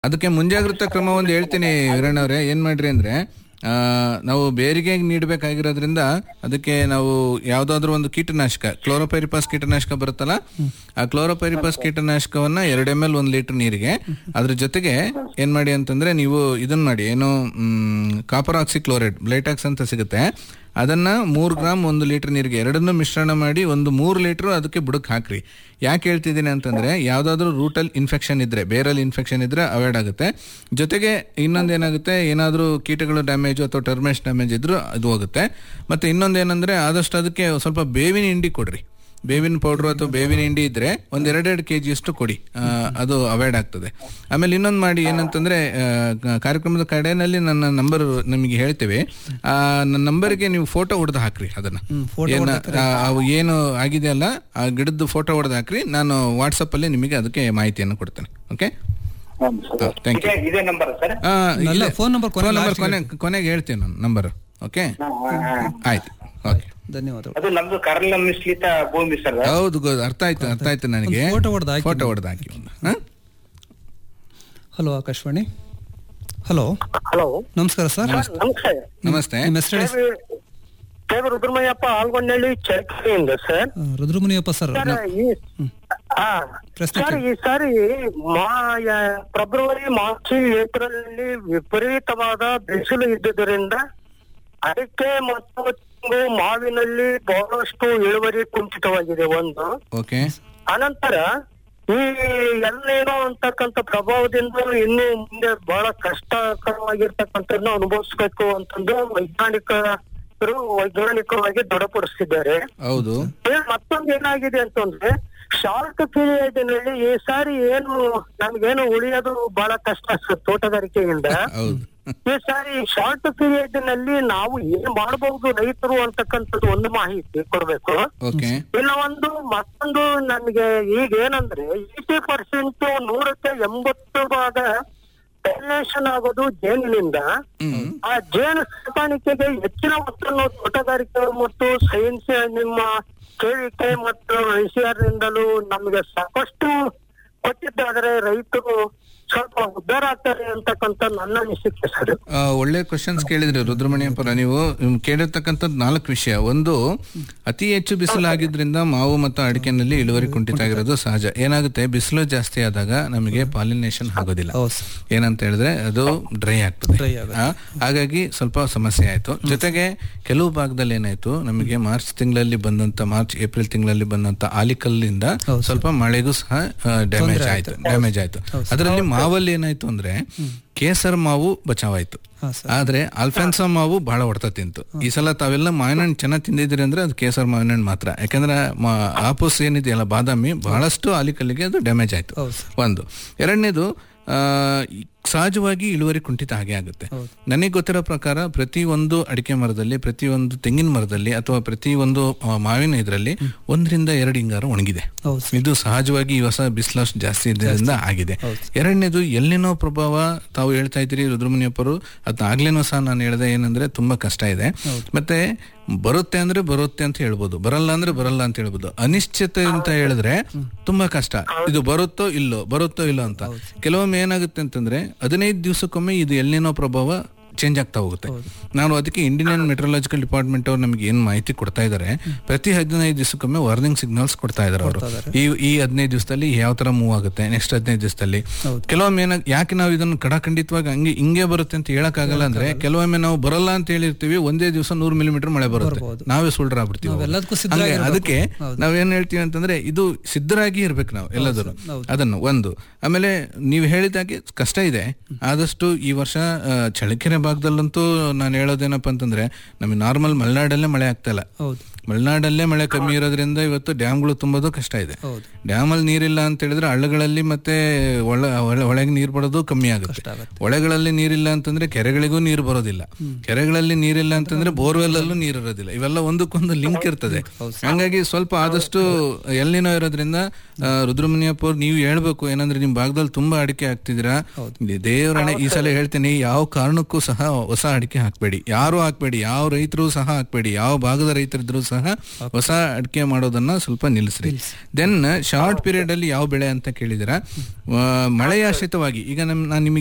ಅದಕ್ಕೆ ಮುಂಜಾಗ್ರತಾ ಕ್ರಮ ಒಂದು ಹೇಳ್ತೀನಿ ವೀರಣ್ಣ ಅವರೇ ಏನ್ ಮಾಡ್ರಿ ಅಂದ್ರೆ ಆ, ನಾವು ಬೇರಿಗೆ ನೀಡಬೇಕಾಗಿರೋದ್ರಿಂದ ಅದಕ್ಕೆ ನಾವು ಯಾವ್ದಾದ್ರು ಒಂದು ಕೀಟನಾಶಕ ಕ್ಲೋರೋಪೈರಿಪಾಸ್ ಕೀಟನಾಶಕ ಬರುತ್ತಲ್ಲ ಆ ಕ್ಲೋರೋಪೈರಿಪಾಸ್ ಕೀಟನಾಶಕವನ್ನ ಎರಡು ಎಮ್ ಎಲ್ ಒಂದು ಲೀಟರ್ ನೀರಿಗೆ ಅದ್ರ ಜೊತೆಗೆ ಏನ್ ಮಾಡಿ ಅಂತಂದ್ರೆ ನೀವು ಇದನ್ನ ಮಾಡಿ ಏನು ಕಾಪರ್ ಆಕ್ಸಿ ಕ್ಲೋರೈಡ್ ಬ್ಲೈಟಾಕ್ಸ್ ಅಂತ ಸಿಗುತ್ತೆ ಅದನ್ನ ಮೂರು ಗ್ರಾಮ್ ಒಂದು ಲೀಟರ್ ನೀರಿಗೆ ಎರಡನ್ನೂ ಮಿಶ್ರಣ ಮಾಡಿ ಒಂದು ಮೂರು ಲೀಟರ್ ಅದಕ್ಕೆ ಬುಡಕ್ ಹಾಕ್ರಿ ಯಾಕೆ ಹೇಳ್ತಿದ್ದೀನಿ ಅಂತಂದ್ರೆ ಯಾವ್ದಾದ್ರು ರೂಟಲ್ ಇನ್ಫೆಕ್ಷನ್ ಇದ್ರೆ ಬೇರಲ್ಲಿ ಇನ್ಫೆಕ್ಷನ್ ಇದ್ರೆ ಅವಾಯ್ಡ್ ಆಗುತ್ತೆ ಜೊತೆಗೆ ಇನ್ನೊಂದು ಏನಾಗುತ್ತೆ ಏನಾದರೂ ಕೀಟಗಳು ಡ್ಯಾಮೇಜ್ ಅಥವಾ ಟರ್ಮೇಶ್ ಡ್ಯಾಮೇಜ್ ಇದ್ರೂ ಅದು ಹೋಗುತ್ತೆ ಮತ್ತೆ ಇನ್ನೊಂದು ಏನಂದ್ರೆ ಆದಷ್ಟು ಅದಕ್ಕೆ ಸ್ವಲ್ಪ ಬೇವಿನ ಹಿಂಡಿ ಕೊಡ್ರಿ ಬೇವಿನ ಪೌಡ್ರು ಅಥವಾ ಬೇವಿನ ಹಿಂಡಿ ಇದ್ರೆ ಒಂದ್ ಎರಡೆರಡು ಕೆ ಅಷ್ಟು ಕೊಡಿ ಆ, ಅದು ಅವಾಯ್ಡ್ ಆಗ್ತದೆ ಆಮೇಲೆ ಇನ್ನೊಂದು ಮಾಡಿ ಏನಂತಂದ್ರೆ ಆ, ಕ- ಕಾರ್ಯಕ್ರಮದ ಕಡೆನಲ್ಲಿ ನನ್ನ ನಂಬರ್ ನಿಮಗೆ ಹೇಳ್ತೇವೆ ಆ ನನ್ನ ನಂಬರ್ಗೆ ನೀವು ಫೋಟೋ ಹೊಡೆದು ಹಾಕ್ರಿ ಅದನ್ನ ಏನ ಆ, ಅವು ಏನು ಆಗಿದೆ ಅಲ್ಲ ಆ ಗಿಡದ ಫೋಟೋ ಹೊಡೆದು ಹಾಕ್ರಿ ನಾನು ವಾಟ್ಸಪ್ ಅಲ್ಲಿ ನಿಮಗೆ ಅದಕ್ಕೆ ಮಾಹಿತಿಯನ್ನು ಕೊಡ್ತೇನೆ ಓಕೆ ಥ್ಯಾಂಕ್ ಯು ಇದೇ ಇದೇ ನಂಬರ್ ಸರ್ ಅಲ್ಲ, phone number ಕೊನೆ ಫೋನ್ ನಂಬರ್ last ಕೊನೆ ಕೊನೆಗೆ ಹೇಳ್ತೀನಿ ನಾನು ನಂಬರ್ ಓಕೆ ಆಯ್ತು ಓಕೆ ಧನ್ಯವಾದಗಳು ಅದು ನಮ್ದು ಕರ್ಲ ಮಿಶ್ರಿತ ಭೂಮಿ ಸರ್ ಹೌದು ಗೊ- ಅರ್ಥ ಆಯ್ತು ಅರ್ಥ ಆಯ್ತು ನನಗೆ ಒಂದು photo ಹೊಡ್ದು ಹಾಕಿ ಫೋಟೋ ಹೊಡೆದು ಹಾಕಿ ಒಂದು ಹಾ? ಹಲೋ ಆಕಾಶವಾಣಿ ಹಲೋ ಹಲೋ ನಮಸ್ಕಾರ ಸರ್ ನಮಸ್ತೆ ನಮಸ್ತೆ ನಿಮ್ಮ ಹೆಸರು ಹೇಳಿ ದೇವ ರುದ್ರಮಯ್ಯಪ್ಪ ಆಲ್ಗೊಂಡಳ್ಳಿ ಚರ್ಕಿಯಿಂದ ಸರ್ ಆ, ರುದ್ರಮುನಿಯಪ್ಪ ಸರ್ ಸರ್ ಈ ಆ, ಪ್ರಶ್ನೆ ಸರ್ ಈ ಸಾರಿ ಮಾ ಯ- ಫೆಬ್ರವರಿ ಮಾರ್ಚ್ ಏಪ್ರಿಲ್ ನಲ್ಲಿ ವಿಪರೀತವಾದ ಬಿಸಿಲು ಇದ್ದುದರಿಂದ ಅಡಿಕೆ ಮತ್ತು ತೆಂಗು ಮಾವಿನಲ್ಲಿ ಬಹಳಷ್ಟು ಇಳುವರಿ ಕುಂಠಿತವಾಗಿದೆ ಒಂದು ಓಕೆ ಅನಂತರ ಈ ಎಲ್ಲೇನೋ ಅಂತಕ್ಕಂಥ ಪ್ರಭಾವದಿಂದ ಇನ್ನು ಮುಂದೆ ಬಹಳ ಕಷ್ಟಕರವಾಗಿರ್ತಕ್ಕಂಥದ್ದನ್ನ ಅನುಭವಿಸ್ಬೇಕು ಅಂತಂದು ವೈಜ್ಞಾನಿಕರು ವೈಜ್ಞಾನಿಕವಾಗಿ ದೃಢಪಡಿಸ್ತಿದ್ದಾರೆ ಹೌದು ಏ, ಮತ್ತೊಂದು ಏನಾಗಿದೆ ಅಂತಂದ್ರೆ ಶಾರ್ಟ್ ಪೀರಿಯಡ್ ನಲ್ಲಿ ಈ ಸಾರಿ ಏನು ನಮ್ಗೇನು ಉಳಿಯೋದು ಬಹಳ ಕಷ್ಟ ಸರ್ ತೋಟಗಾರಿಕೆಯಿಂದ ಹೌದು ಈ ಸಾರಿ ಶಾರ್ಟ್ ಪೀರಿಯಡ್ ನಲ್ಲಿ ನಾವು ಏನ್ ಮಾಡಬಹುದು ರೈತರು ಅಂತಕ್ಕಂಥದ್ದು ಒಂದು ಮಾಹಿತಿ ಕೊಡ್ಬೇಕು ಓಕೆ ಇನ್ನು ಒಂದು ಮತ್ತೊಂದು ನನ್ಗೆ ಈಗ ಏನಂದ್ರೆ ಏಟಿ ಪರ್ಸೆಂಟ್ ನೂರಕ್ಕೆ ಎಂಬತ್ತು ಭಾಗ ಪೊಲ್ಯೂಷನ್ ಆಗೋದು ಜೇನಿನಿಂದ ಆ ಜೇನು ಸಾಕಾಣಿಕೆಗೆ ಹೆಚ್ಚಿನ ಒತ್ತನ್ನು ತೋಟಗಾರಿಕೆ ಮತ್ತು ಸೈನ್ಸ್ ನಿಮ್ಮ ಕೇಳಿಕೆ ಮತ್ತು ಐಸಿಆರ್ ನಿಂದಲೂ ನಮಗೆ ಸಾಕಷ್ಟು ಕೊಟ್ಟಿದ್ದಾದ್ರೆ ರೈತರು ಸ್ವಲ್ಪ ಉದ್ಧಾರ ಆಗ್ತಾರೆ ಅಂತಕ್ಕಂಥ ನನ್ನ ಅನಿಸಿಕೆ ಸರ್ ಆ, ಒಳ್ಳೆ ಕ್ವಶನ್ಸ್ ಕೇಳಿದ್ರಿ ರುದ್ರಮಣಿಯಪ್ಪರ ನೀವು ನಿಮ್ ಕೇಳಿರ್ತಕ್ಕಂಥದ್ದು ನಾಲ್ಕು ವಿಷಯ ಒಂದು ಅತಿ ಹೆಚ್ಚು ಬಿಸಿಲು ಆಗಿದ್ರಿಂದ ಮಾವು ಮತ್ತು ಅಡಿಕೆನಲ್ಲಿ ಇಳುವರಿ ಕುಂಠಿತ ಆಗಿರೋದು ಸಹಜ ಏನಾಗುತ್ತೆ ಬಿಸಿಲು ಜಾಸ್ತಿ ಆದಾಗ ನಮಗೆ ಪಾಲಿನೇಷನ್ ಆಗೋದಿಲ್ಲ ಹೌದು ಸರ್. ಏನಂತ ಹೇಳಿದ್ರೆ ಅದು ಡ್ರೈ ಆಗ್ತದೆ Dry ಆಗುತ್ತೆ. ಆ, ಹಾಗಾಗಿ ಸ್ವಲ್ಪ ಸಮಸ್ಯೆ ಆಯ್ತು ಜೊತೆಗೆ ಕೆಲವು ಭಾಗದಲ್ಲಿ ಏನಾಯ್ತು ನಮಗೆ ಮಾರ್ಚ್ ತಿಂಗಳಲ್ಲಿ ಬಂದಂತ ಮಾರ್ಚ್ ಏಪ್ರಿಲ್ ತಿಂಗಳಲ್ಲಿ ಬಂದಂತ ಆಲಿಕಲ್ಲಿಂದ ಹೌದು ಸ್ವಲ್ಪ ಮಳೆಗೂ ಸಹ ಡ್ಯಾಮೇಜ್ ಆಯ್ತು ಡ್ಯಾಮೇಜ್ ಆಯ್ತು ಅದರಲ್ಲಿ ಮಾವಲ್ಲಿ ಏನಾಯ್ತು ಅಂದ್ರೆ ಕೇಸರ್ ಮಾವು ಬಚಾವಾಯ್ತು ಹಾ ಸರ್ ಆದ್ರೆ ಅಲ್ಫೆನ್ಸೋ ಮಾವು ಬಹಳ ಹೊಡ್ತ ತಿಂತು ಈ ಸಲ ತಾವೆಲ್ಲ ಮಾವಿನ ಹಣ್ಣು ಚೆನ್ನಾಗಿ ತಿಂದಿದ್ರಿ ಅಂದ್ರೆ ಅದು ಕೇಸರ್ ಮಾವಿನ ಹಣ್ಣು ಮಾತ್ರ ಯಾಕಂದ್ರೆ ಮಾ- ಆಪೂಸ್ ಏನಿದೆಯಲ್ಲ ಬಾದಾಮಿ ಬಹಳಷ್ಟು ಆಲಿಕಲ್ಲಿಗೆ ಅದು ಡ್ಯಾಮೇಜ್ ಆಯ್ತು ಹೌದು ಸರ್ ಒಂದು ಎರಡನೇದು ಆ, ಈ ಸಹಜವಾಗಿ ಇಳುವರಿ ಕುಂಠಿತ ಹಾಗೆ ಆಗುತ್ತೆ ನನಗೆ ಗೊತ್ತಿರೋ ಪ್ರಕಾರ ಪ್ರತಿ ಒಂದು ಅಡಿಕೆ ಮರದಲ್ಲಿ ಪ್ರತಿ ಒಂದು ತೆಂಗಿನ ಮರದಲ್ಲಿ ಅಥವಾ ಪ್ರತಿ ಒಂದು ಆ, ಮಾವಿನ ಇದರಲ್ಲಿ ಒಂದರಿಂದ ಎರಡು ಹಿಂಗಾರ ಒಣಗಿದೆ ಹೌದು ಸರ್. ಇದು ಸಹಜವಾಗಿ ಈ ಹೊಸ ಬಿಸಿಲಷ್ಟು ಜಾಸ್ತಿ ಇದ್ದರಿಂದ ಆಗಿದೆ ಎರಡನೇದು ಎಲ್ಲಿನೋ ಪ್ರಭಾವ ತಾವು ಹೇಳ್ತಾ ಇದ್ದೀರಿ ರುದ್ರಮುನಿಯಪ್ಪರು ಅದಾಗ್ಲೇನೋ ಸಹ ನಾನು ಹೇಳ್ದೆ ಏನಂದ್ರೆ ತುಂಬಾ ಕಷ್ಟ ಇದೆ ಮತ್ತೆ ಬರುತ್ತೆ ಅಂದ್ರೆ ಬರುತ್ತೆ ಅಂತ ಹೇಳ್ಬೋದು ಬರಲ್ಲ ಅಂದ್ರೆ ಬರಲ್ಲ ಅಂತ ಹೇಳ್ಬೋದು ಅನಿಶ್ಚಿತ ಅಂತ ಹೇಳಿದ್ರೆ ತುಂಬಾ ಕಷ್ಟ ಇದು ಬರುತ್ತೋ ಇಲ್ಲೋ ಬರುತ್ತೋ ಇಲ್ಲೋ ಅಂತ ಕೆಲವೊಮ್ಮೆ ಏನಾಗುತ್ತೆ ಅಂತಂದ್ರೆ ಹದಿನೈದು ದಿವಸಕ್ಕೊಮ್ಮೆ ಇದು ಎಲ್ಲಿನೋ ಪ್ರಭಾವ ಚೇಂಜ್ ಆಗ್ತಾ ಹೋಗುತ್ತೆ ನಾನು ಅದಕ್ಕೆ ಇಂಡಿಯನ್ ಮೆಟ್ರಲಾಜಿಕಲ್ ಡಿಪಾರ್ಟ್ಮೆಂಟ್ ಅವ್ರು ನಮಗೆ ಏನ್ ಮಾಹಿತಿ ಕೊಡ್ತಾ ಇದ್ದಾರೆ ಪ್ರತಿ ಹದಿನೈದು ದಿವಸಕ್ಕೊಮ್ಮೆ ವಾರ್ನಿಂಗ್ ಸಿಗ್ನಲ್ಸ್ ಕೊಡ್ತಾ ಇದ್ದಾರೆ ಅವರು ಈ ಈ ಹದಿನೈದು ದಿವಸದಲ್ಲಿ ಯಾವ ತರ ಮೂವ್ ಆಗುತ್ತೆ ನೆಕ್ಸ್ಟ್ ಹದಿನೈದು ದಿವಸದಲ್ಲಿ ಕೆಲವೊಮ್ಮೆ ಏನ ಯಾಕೆ ನಾವು ಇದನ್ನು ಕಡಖಂಡಿತವಾಗಿ ಹಂಗೆ ಹಿಂಗೆ ಬರುತ್ತೆ ಅಂತ ಹೇಳಕ್ಕಾಗಲ್ಲ ಅಂದ್ರೆ ಕೆಲವೊಮ್ಮೆ ನಾವು ಬರಲ್ಲ ಅಂತ ಹೇಳಿರ್ತೀವಿ ಒಂದೇ ದಿವಸ ನೂರು ಮಿಲಿಮೀಟರ್ ಮಳೆ ಬರುತ್ತೆ ನಾವೇ ಸುಳ್ರಾಗ್ಬಿಡ್ತೀವಿ ನಾವೆಲ್ಲದಕ್ಕೂ ಹಂಗೆ ಸಿದ್ಧರಾಗಿರ್ಬೇಕು. ಅದಕ್ಕೆ ನಾವೇನ್ ಹೇಳ್ತೀವಿ ಅಂತಂದ್ರೆ ಇದು ಸಿದ್ಧರಾಗಿ ಇರ್ಬೇಕು ನಾವು ಎಲ್ಲದರೂ ಅದನ್ನು ಒಂದು ಆಮೇಲೆ ನೀವು ಹೇಳಿದಾಗೆ ಕಷ್ಟ ಇದೆ ಆದಷ್ಟು ಈ ವರ್ಷ ಆ, ಚಳ್ಳಕೆರೆ ಭಾಗದಲ್ಲಂತೂ ನಾನು ಹೇಳೋದೇನಪ್ಪ ಅಂತಂದ್ರೆ ನಮಗೆ ನಾರ್ಮಲ್ ಮಲೆನಾಡಲ್ಲೇ ಮಳೆ ಆಗ್ತಾ ಇಲ್ಲ ಹೌದು ಮಲೆನಾಡಲ್ಲೇ ಮಳೆ ಕಮ್ಮಿ ಇರೋದ್ರಿಂದ ಇವತ್ತು ಡ್ಯಾಮ್ಗಳು ತುಂಬೋದು ಕಷ್ಟ ಇದೆ ಹೌದು ಡ್ಯಾಮಲ್ಲಿ ನೀರಿಲ್ಲ ಅಂತ ಹೇಳಿದ್ರೆ ಹಳ್ಳಗಳಲ್ಲಿ ಮತ್ತೆ ಒಳ ಒಳ- ಒಳಗೆ ನೀರು ಬರೋದು ಕಮ್ಮಿ ಆಗುತ್ತೆ ಆಗುತ್ತೆ. ಒಳಗಳಲ್ಲಿ ನೀರಿಲ್ಲ ಅಂತಂದ್ರೆ ಕೆರೆಗಳಿಗೂ ನೀರು ಬರೋದಿಲ್ಲ ಕೆರೆಗಳಲ್ಲಿ ನೀರಿಲ್ಲ ಅಂತಂದ್ರೆ ಬೋರ್ವೆಲ್ ಅಲ್ಲೂ ನೀರು ಇರೋದಿಲ್ಲ ಇವೆಲ್ಲ ಒಂದಕ್ಕೊಂದು ಲಿಂಕ್ ಇರ್ತದೆ ಹಂಗಾಗಿ ಸ್ವಲ್ಪ ಆದಷ್ಟು ಎಲ್ಲಿನೋ ಇರೋದ್ರಿಂದ ಆ, ರುದ್ರಮುನಿಯಪ್ಪ ಅವ್ರು ನೀವು ಹೇಳ್ಬೇಕು ಏನಂದ್ರೆ ನಿಮ್ ಭಾಗದಲ್ಲಿ ತುಂಬಾ ಅಡಿಕೆ ಹಾಕ್ತಿದ್ದೀರಾ ದೇವರಣೆ ಈ ಸಲ ಹೇಳ್ತೀನಿ ಯಾವ ಕಾರಣಕ್ಕೂ ಸಹ ಹೊಸ ಅಡಿಕೆ ಹಾಕ್ಬೇಡಿ ಯಾರು ಹಾಕ್ಬೇಡಿ ಯಾವ ರೈತರು ಸಹ ಹಾಕ್ಬೇಡಿ ಯಾವ ಭಾಗದ ರೈತರಿದ್ರು ಸಹ ಸಹ ಹೊಸ ಅಡಿಕೆ ಮಾಡೋದನ್ನ ಸ್ವಲ್ಪ ನಿಲ್ಲಿಸ್ರಿ ದೆನ್ ಶಾರ್ಟ್ ಪೀರಿಯಡ್ ಅಲ್ಲಿ ಯಾವ ಬೆಳೆ ಅಂತ ಕೇಳಿದಿರ ಮಳೆಯಾಶ್ರಿತವಾಗಿ ಈಗ ನಮ್ ನಾನು ನಿಮಗೆ